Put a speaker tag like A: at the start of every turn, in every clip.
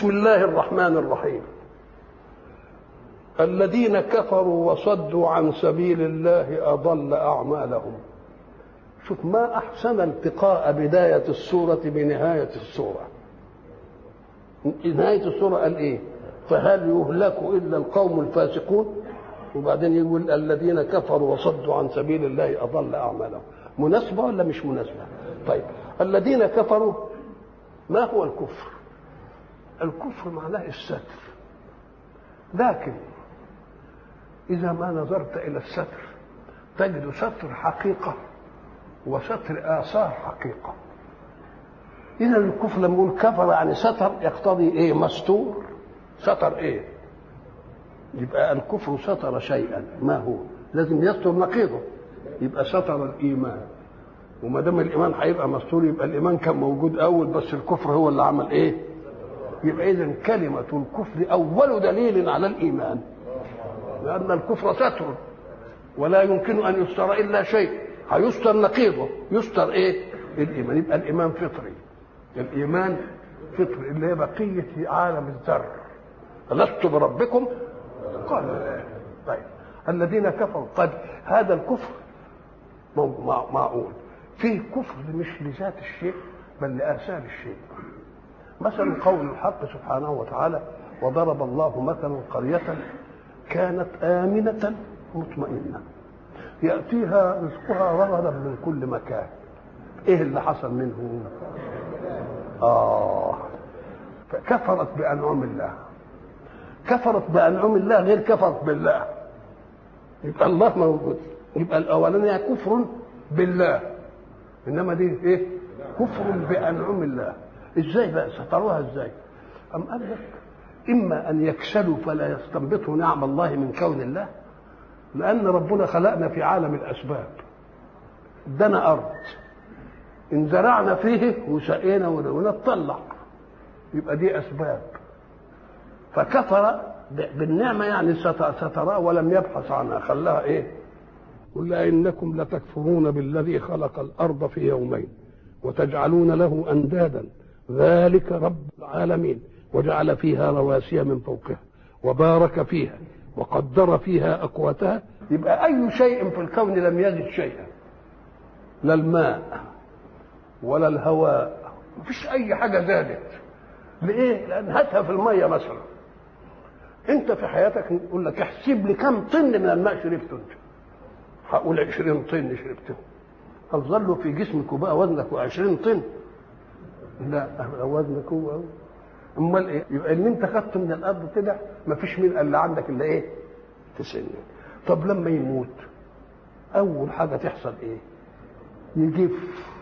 A: بسم الله الرحمن الرحيم الذين كفروا وصدوا عن سبيل الله أضل أعمالهم شوف ما أحسن التقاء بداية السورة بنهاية السورة نهاية السورة قال إيه فهل يهلك إلا القوم الفاسقون وبعدين يقول الذين كفروا وصدوا عن سبيل الله أضل أعمالهم مناسبة ولا مش مناسبة طيب الذين كفروا ما هو الكفر الكفر معناه الستر لكن إذا ما نظرت إلى الستر تجد ستر حقيقة وستر آثار حقيقة إذا الكفر لما يقول كفر يعني ستر يقتضي إيه مستور ستر إيه يبقى الكفر ستر شيئا ما هو لازم يستر نقيضه يبقى ستر الإيمان وما دام الإيمان هيبقى مستور يبقى الإيمان كان موجود أول بس الكفر هو اللي عمل إيه يبقى إذا كلمة الكفر أول دليل على الإيمان لأن الكفر ستر ولا يمكن أن يستر إلا شيء هيستر نقيضه يستر إيه الإيمان يبقى الإيمان فطري الإيمان فطري اللي هي بقية عالم الذر لست بربكم قال لا طيب الذين كفروا قد هذا الكفر معقول فيه كفر مش لذات الشيء بل لآثار الشيء مثلا قول الحق سبحانه وتعالى وضرب الله مثلا قرية كانت آمنة مطمئنة يأتيها رزقها رغدا من كل مكان ايه اللي حصل منه اه فكفرت بأنعم الله كفرت بأنعم الله غير كفرت بالله يبقى الله موجود يبقى الأولانية كفر بالله إنما دي إيه كفر بأنعم الله إزاي بقى ستروها إزاي أم قال لك إما أن يكسلوا فلا يستنبطوا نعم الله من كون الله لأن ربنا خلقنا في عالم الأسباب ادانا أرض إن زرعنا فيه وسقينا ونطلع يبقى دي أسباب فكفر بالنعمة يعني ستراه ولم يبحث عنها خلاها إيه قل إنكم لتكفرون بالذي خلق الأرض في يومين وتجعلون له أندادا ذلك رب العالمين وجعل فيها رواسي من فوقها وبارك فيها وقدر فيها أقواتها يبقى أي شيء في الكون لم يزد شيئا لا الماء ولا الهواء مفيش أي حاجة زادت لإيه؟ لأن هاتها في المية مثلا أنت في حياتك نقول لك احسب لي كم طن من الماء شربته أنت هقول 20 طن شربته هل ظلوا في جسمك وبقى وزنك 20 طن لا وزنك هو امال ايه يبقى اللي انت خدته من الارض كده ما فيش من اللي عندك الا ايه تسن طب لما يموت اول حاجه تحصل ايه يجف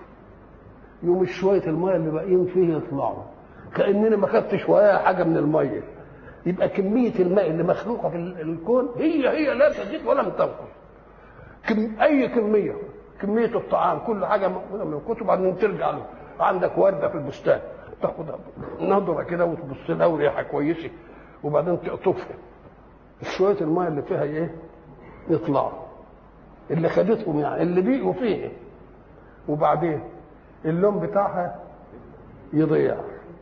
A: يوم شويه الميه اللي باقيين فيه يطلعوا كاننا ما خدتش ولا حاجه من الميه يبقى كميه الماء اللي مخلوقه في الكون هي هي لا تزيد ولا تنقص كم اي كميه كميه الطعام كل حاجه موجوده من الكتب بعدين ترجع له عندك ورده في البستان تاخدها نظره كده وتبص لها وريحه كويسه وبعدين تقطفها شويه الماء اللي فيها ايه يطلعوا اللي خدتهم يعني اللي بيقوا فيه وبعدين اللون بتاعها يضيع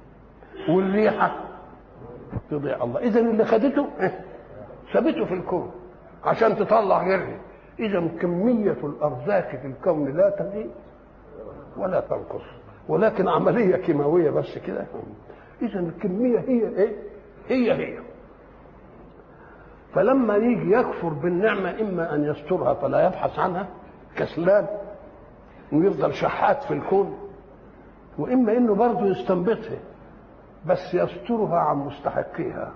A: والريحه تضيع الله اذا اللي خدته سابته في الكون عشان تطلع غيرها اذا كميه الارزاق في الكون لا تزيد ولا تنقص ولكن عمليه كيماويه بس كده اذا الكميه هي ايه هي هي فلما يجي يكفر بالنعمه اما ان يسترها فلا يبحث عنها كسلان ويفضل شحات في الكون واما انه برضه يستنبطها بس يسترها عن مستحقيها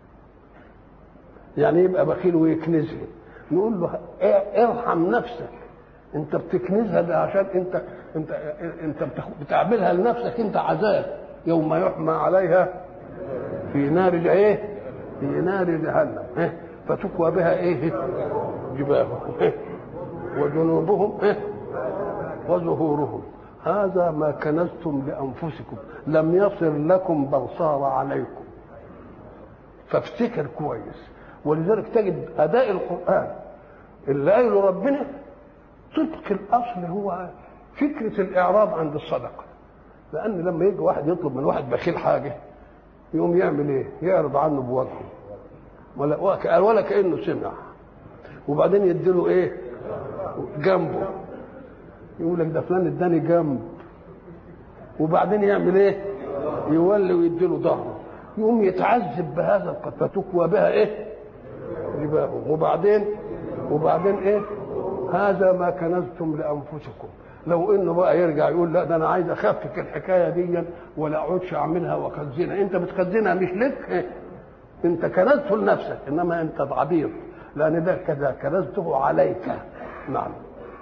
A: يعني يبقى بخيل ويكنزها نقول له ارحم نفسك انت بتكنزها ده عشان انت انت انت بتعملها لنفسك انت عذاب يوم يحمى عليها في نار ايه في نار جهنم إيه؟ فتكوى بها ايه جباههم إيه؟ وجنوبهم إيه؟ وظهورهم هذا ما كنزتم لانفسكم لم يصل لكم بل صار عليكم فافتكر كويس ولذلك تجد اداء القران اللي قايله ربنا طبق الاصل هو فكره الاعراض عند الصدقه لان لما يجي واحد يطلب من واحد بخيل حاجه يقوم يعمل ايه يعرض عنه بوجهه ولا ولا كانه سمع وبعدين يديله ايه جنبه يقول لك ده فلان اداني جنب وبعدين يعمل ايه يولي ويديله ظهره يقوم يتعذب بهذا القتل فتكوى بها ايه جباههم وبعدين وبعدين ايه هذا ما كنزتم لانفسكم لو انه بقى يرجع يقول لا ده انا عايز اخفف الحكايه دي ولا اقعدش اعملها واخزنها انت بتخزنها مش لك إيه؟ انت كنزته لنفسك انما انت عبيط لان ده كذا كنزته عليك نعم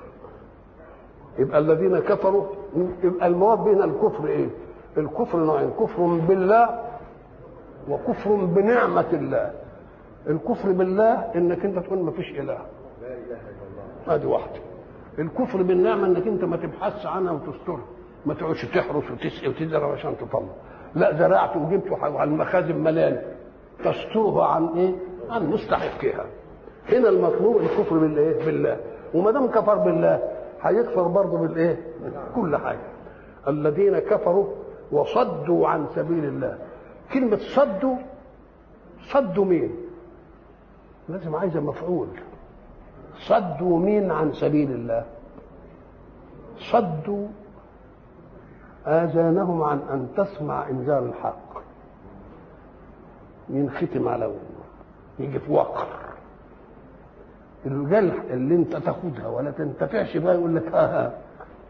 A: يبقى الذين كفروا يبقى المواد بين الكفر ايه الكفر نوعين كفر بالله وكفر بنعمة الله الكفر بالله انك انت تقول ما فيش اله لا اله الا الله هذه واحده الكفر بالنعمه انك انت ما تبحثش عنها وتسترها ما تقعدش تحرس وتسقي وتزرع عشان تطلع لا زرعت وجبت على المخازن ملان تسترها عن ايه؟ عن مستحقها هنا المطلوب الكفر بالايه؟ بالله وما دام كفر بالله هيكفر برضه بالايه؟ كل حاجه الذين كفروا وصدوا عن سبيل الله كلمة صدوا صدوا مين؟ لازم عايزة مفعول صدوا مين عن سبيل الله؟ صدوا آذانهم عن أن تسمع إنذار الحق ينختم على ودنه يجي في وقر الرجال اللي انت تاخدها ولا تنتفعش بها يقول لك ها ها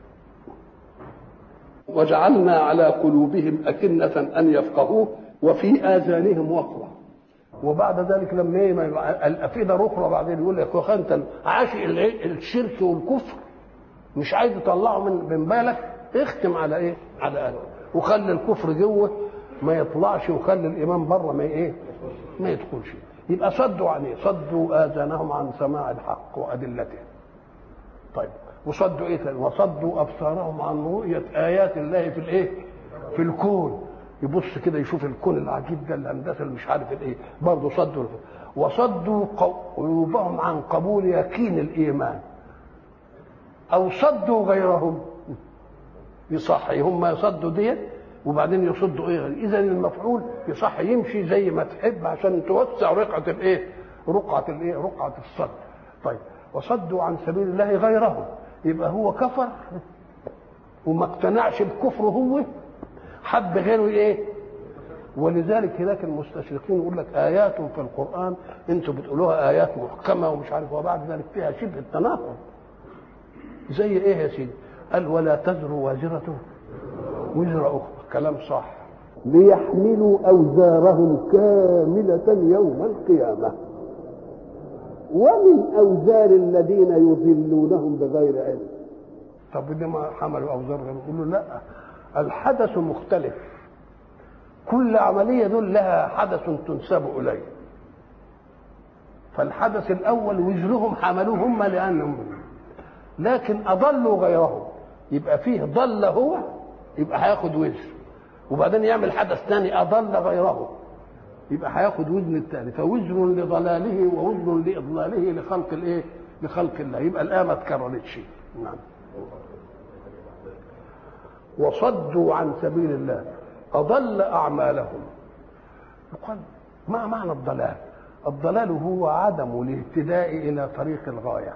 A: وجعلنا على قلوبهم أكنة أن يفقهوه وفي آذانهم وقرا وبعد ذلك لما ايه الافئده الاخرى بعدين يقول لك يا انت عاشق الشرك والكفر مش عايز تطلعه من من بالك اختم على ايه؟ على قلبك وخلي الكفر جوه ما يطلعش وخلي الايمان بره ما ايه؟ ما يدخلش يبقى صدوا عن ايه؟ صدوا اذانهم عن سماع الحق وادلته. طيب وصدوا ايه ثاني؟ وصدوا ابصارهم عن رؤيه ايات الله في الايه؟ في الكون يبص كده يشوف الكون العجيب ده الهندسه اللي مش عارف الايه برضه صدوا وصدوا قلوبهم عن قبول يقين الايمان او صدوا غيرهم يصحي هم يصدوا ديت وبعدين يصدوا ايه اذا المفعول يصح يمشي زي ما تحب عشان توسع رقعه الايه رقعه الايه رقعه الصد طيب وصدوا عن سبيل الله غيرهم يبقى هو كفر وما اقتنعش بكفره هو حب غيره ايه ولذلك هناك المستشرقين يقول لك ايات في القران انتوا بتقولوها ايات محكمه ومش عارف وبعد ذلك فيها شبه التناقض زي ايه يا سيدي قال ولا تزر وازره وزر اخرى كلام صح ليحملوا اوزارهم كامله يوم القيامه ومن اوزار الذين يضلونهم بغير علم طب لما حملوا اوزارهم يقولوا لا الحدث مختلف كل عمليه دول لها حدث تنسب اليه فالحدث الاول وزرهم حملوه هم لانهم لكن اضلوا غيرهم يبقى فيه ضل هو يبقى هياخد وزر وبعدين يعمل حدث ثاني اضل غيره يبقى هياخد وزن الثاني فوزر لضلاله ووزر لاضلاله لخلق الايه لخلق الله يبقى الايه ما اتكررتش نعم وصدوا عن سبيل الله أضل أعمالهم يقال ما معنى الضلال الضلال هو عدم الاهتداء إلى طريق الغاية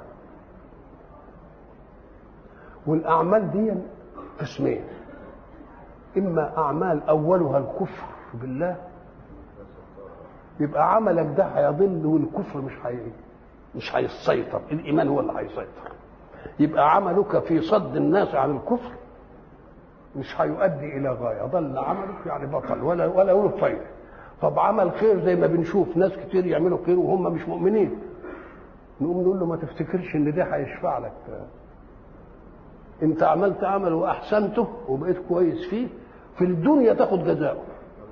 A: والأعمال دي قسمين إما أعمال أولها الكفر بالله يبقى عملك ده هيضل والكفر مش هي مش هيسيطر الإيمان هو اللي هيسيطر يبقى عملك في صد الناس عن الكفر مش هيؤدي الى غايه ضل عملك يعني بطل ولا ولا له فايده طب عمل خير زي ما بنشوف ناس كتير يعملوا خير وهم مش مؤمنين نقوم نقول له ما تفتكرش ان ده هيشفع لك انت عملت عمل واحسنته وبقيت كويس فيه في الدنيا تاخد جزاؤه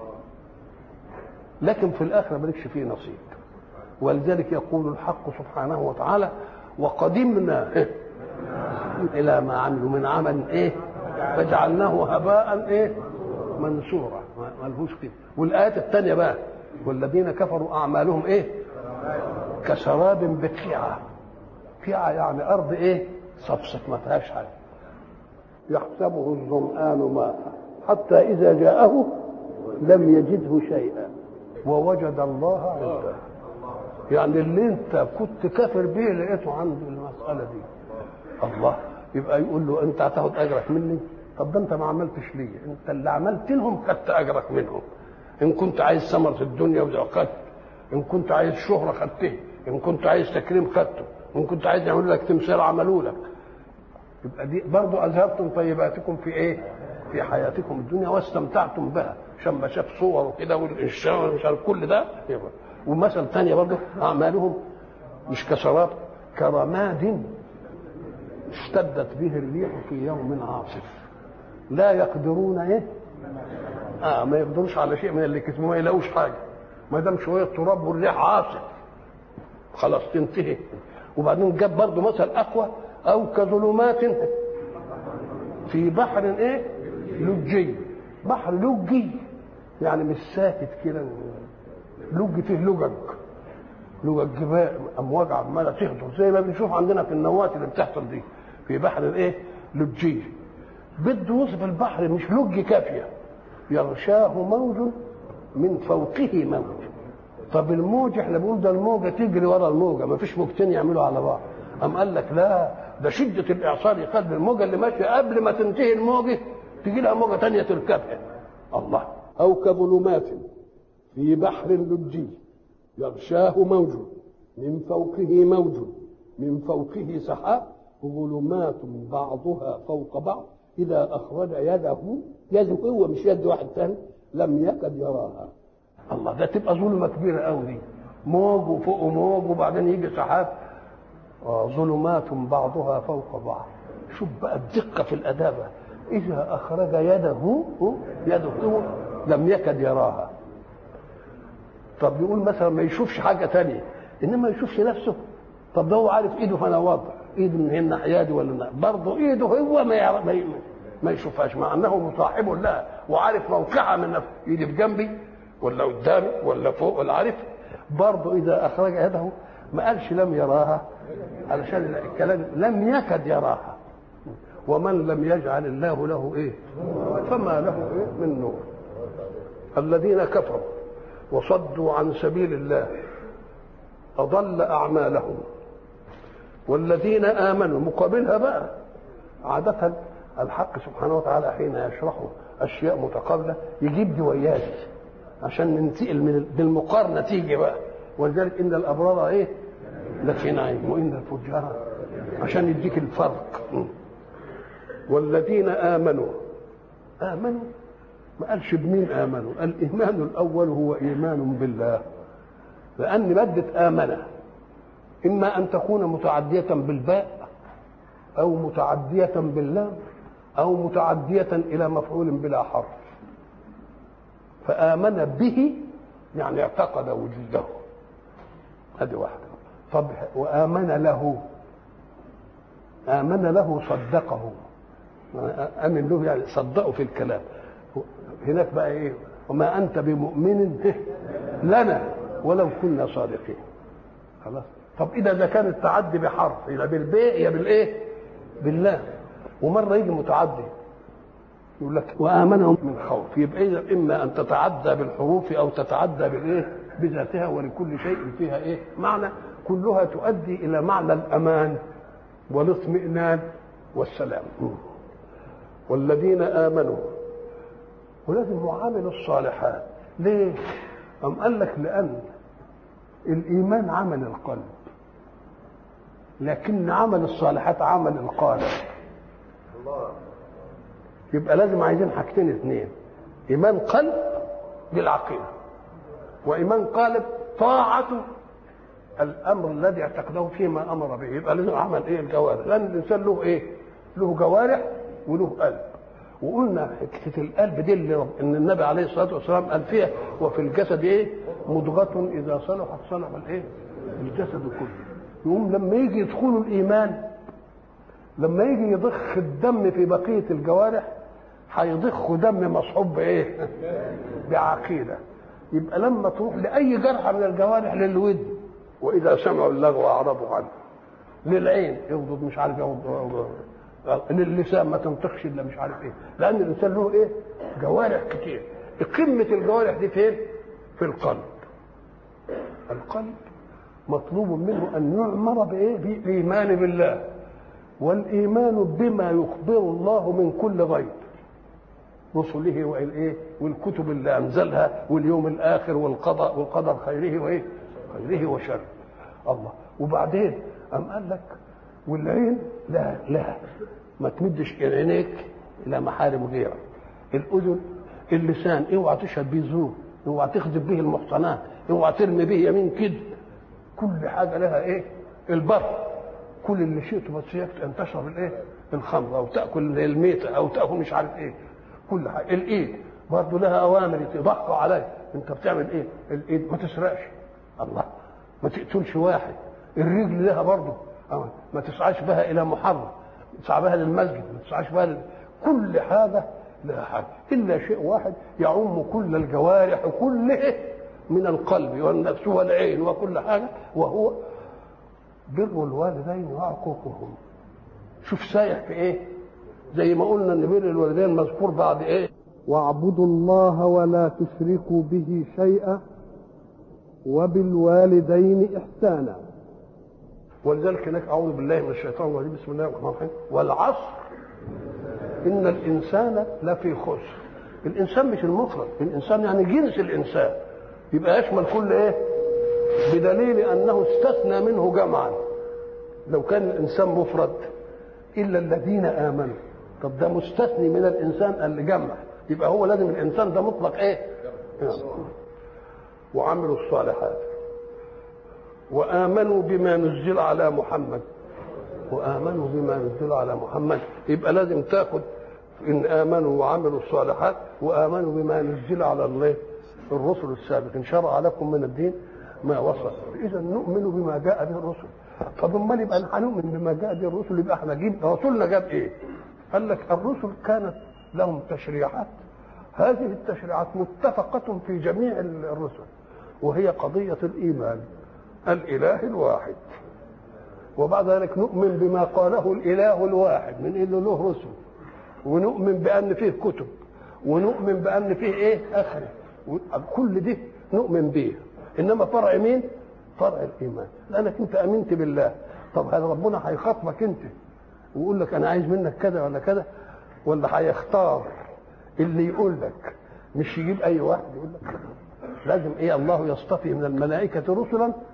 A: لكن في الاخره مالكش فيه نصيب ولذلك يقول الحق سبحانه وتعالى وقدمنا الى ما عملوا من عمل ايه فجعلناه هباء ايه منثورا ملهوش قيمه والايات الثانيه بقى والذين كفروا اعمالهم ايه كسراب بقيعه قيعه يعني ارض ايه صفصف ما فيهاش حاجه يحسبه الظمآن ماء حتى إذا جاءه لم يجده شيئا ووجد الله عنده يعني اللي انت كنت كافر به لقيته عنده المساله دي الله يبقى يقول له انت هتاخد اجرك مني طب ده انت ما عملتش ليه انت اللي عملت لهم خدت اجرك منهم ان كنت عايز ثمره الدنيا وده خدت ان كنت عايز شهره خدته ان كنت عايز تكريم خدته ان كنت عايز يعملوا لك تمثال عملوا لك يبقى دي برضه اذهبتم طيباتكم في ايه في حياتكم الدنيا واستمتعتم بها عشان ما شاف صور وكده والانشاء ومش عارف كل ده يبقى ومثل ثانيه برضه اعمالهم مش كسراب كرماد اشتدت به الريح في يوم عاصف لا يقدرون ايه اه ما يقدروش على شيء من اللي كتبوه ما يلاقوش حاجه ما دام شويه تراب والريح عاصف خلاص تنتهي وبعدين جاب برضه مثل اقوى او كظلمات في بحر ايه لجي بحر لجي يعني مش ساكت كده لج فيه لجج لجج جبال امواج عماله تهدر زي ما بنشوف عندنا في النوات اللي بتحصل دي في بحر الايه لجي بده يوصف البحر مش لج كافيه يغشاه موج من فوقه موج طب الموج احنا بنقول ده الموجه تجري ورا الموجه ما فيش موجتين يعملوا على بعض قام قال لك لا ده شده الاعصار يخلي الموجه اللي ماشيه قبل ما تنتهي الموجه تجي لها موجه ثانيه تركبها الله او كظلمات في بحر لجي يغشاه موج من فوقه موج من فوقه سحاب ظلمات بعضها فوق بعض اذا اخرج يده يده هو مش يد واحد ثاني لم يكد يراها الله ده تبقى ظلمه كبيره قوي دي موج وفوق موج وبعدين يجي سحاب آه ظلمات بعضها فوق بعض شوف بقى الدقه في الادابه اذا اخرج يده يده لم يكد يراها طب يقول مثلا ما يشوفش حاجه تانية انما ما يشوفش نفسه طب ده هو عارف ايده فانا واضح ايده من هنا الناحيه دي ولا برضه ايده هو ما يعرف ما, ما يشوفهاش مع انه مصاحب لها وعارف موقعها من نفسه ايدي في جنبي ولا قدامي ولا فوق ولا عارف برضه اذا اخرج يده ما قالش لم يراها علشان الكلام لم يكد يراها ومن لم يجعل الله له ايه فما له ايه من نور الذين كفروا وصدوا عن سبيل الله اضل اعمالهم والذين امنوا مقابلها بقى عاده الحق سبحانه وتعالى حين يشرح اشياء متقابله يجيب دي وياه عشان ننتقل من بالمقارنه تيجي بقى ولذلك ان الابرار ايه لفي نعيم وان الفجار عشان يديك الفرق والذين امنوا امنوا ما قالش بمين امنوا الايمان الاول هو ايمان بالله لان ماده امنه اما ان تكون متعديه بالباء او متعديه باللام او متعديه الى مفعول بلا حرف فامن به يعني اعتقد وجوده هذه واحده طب وامن له امن له صدقه امن له يعني صدقه في الكلام هناك بقى ايه وما انت بمؤمن لنا ولو كنا صادقين خلاص طب اذا ده كان التعدي بحرف يبقى بالباء يا بالايه بالله ومره يجي متعدي يقول لك وامنهم من خوف يبقى اذا اما ان تتعدى بالحروف او تتعدى بالايه بذاتها ولكل شيء فيها ايه معنى كلها تؤدي الى معنى الامان والاطمئنان والسلام والذين امنوا ولازم معامل الصالحات ليه أم قال لك لأن الإيمان عمل القلب لكن عمل الصالحات عمل القالب يبقى لازم عايزين حاجتين اثنين إيمان قلب بالعقيدة وإيمان قالب طاعة الأمر الذي اعتقده فيما أمر به يبقى لازم عمل إيه الجوارح لأن الإنسان له إيه له جوارح وله قلب وقلنا حته القلب دي اللي ان النبي عليه الصلاه والسلام قال فيها وفي الجسد ايه مضغه اذا صلحت صلح الايه الجسد كله يقوم لما يجي يدخلوا الايمان لما يجي يضخ الدم في بقيه الجوارح هيضخ دم مصحوب بايه بعقيده يبقى لما تروح لاي جرح من الجوارح للود واذا سمعوا اللغو اعرضوا عنه للعين يغضب مش عارف يغضب للسان ما تنطقش الا مش عارف ايه لان الانسان له ايه جوارح كتير قمة الجوارح دي فين؟ في القلب القلب مطلوب منه أن يعمر بإيه؟ بالإيمان بالله والإيمان بما يخبر الله من كل غيب رسله والايه والكتب اللي انزلها واليوم الاخر والقضاء والقدر خيره وايه خيره وشره الله وبعدين قام قال لك والعين لا لا ما تمدش عينيك الى محارم غيرك الاذن اللسان اوعى تشهد به زور اوعى تخذب به المحصنات اوعى ترمي به يمين كذب كل حاجه لها ايه البر كل اللي شئته بس انتشر الايه الخمر او تاكل الميته او تاكل مش عارف ايه كل حاجه الايد برضه لها اوامر تضحوا عليك انت بتعمل ايه الايد ما تسرقش الله ما تقتلش واحد الرجل لها برضه ما تسعاش بها الى محرم تسعى بها للمسجد ما تسعاش بها لل... كل حاجه لها حاجه الا شيء واحد يعم كل الجوارح كله من القلب والنفس والعين وكل حاجه وهو بر الوالدين وعقوقهم شوف سايح في ايه زي ما قلنا ان بر الوالدين مذكور بعد ايه
B: واعبدوا الله ولا تشركوا به شيئا وبالوالدين احسانا
A: ولذلك هناك اعوذ بالله من الشيطان الرجيم بسم الله الرحمن الرحيم والعصر ان الانسان لفي خسر الانسان مش المفرد الانسان يعني جنس الانسان يبقى يشمل كل ايه بدليل انه استثنى منه جمعا لو كان الانسان مفرد الا الذين امنوا طب ده مستثني من الانسان اللي جمع يبقى هو لازم الانسان ده مطلق ايه وعملوا الصالحات وامنوا بما نزل على محمد وامنوا بما نزل على محمد يبقى لازم تاخد ان امنوا وعملوا الصالحات وامنوا بما نزل على الله الرسل السابقين شرع لكم من الدين ما وصل اذا نؤمن بما جاء به الرسل طب امال يبقى هنؤمن بما جاء به الرسل يبقى احنا جيب رسولنا جاب ايه؟ قال لك الرسل كانت لهم تشريعات هذه التشريعات متفقة في جميع الرسل وهي قضية الإيمان الإله الواحد وبعد ذلك نؤمن بما قاله الإله الواحد من إنه له رسل ونؤمن بأن فيه كتب ونؤمن بأن فيه إيه آخره كل دي نؤمن به إنما فرع مين؟ فرع الإيمان لأنك أنت أمنت بالله طب هذا ربنا هيخاطبك أنت ويقول لك أنا عايز منك كذا ولا كذا ولا هيختار اللي يقول لك مش يجيب أي واحد يقول لك لازم ايه الله يصطفي من الملائكة رسلا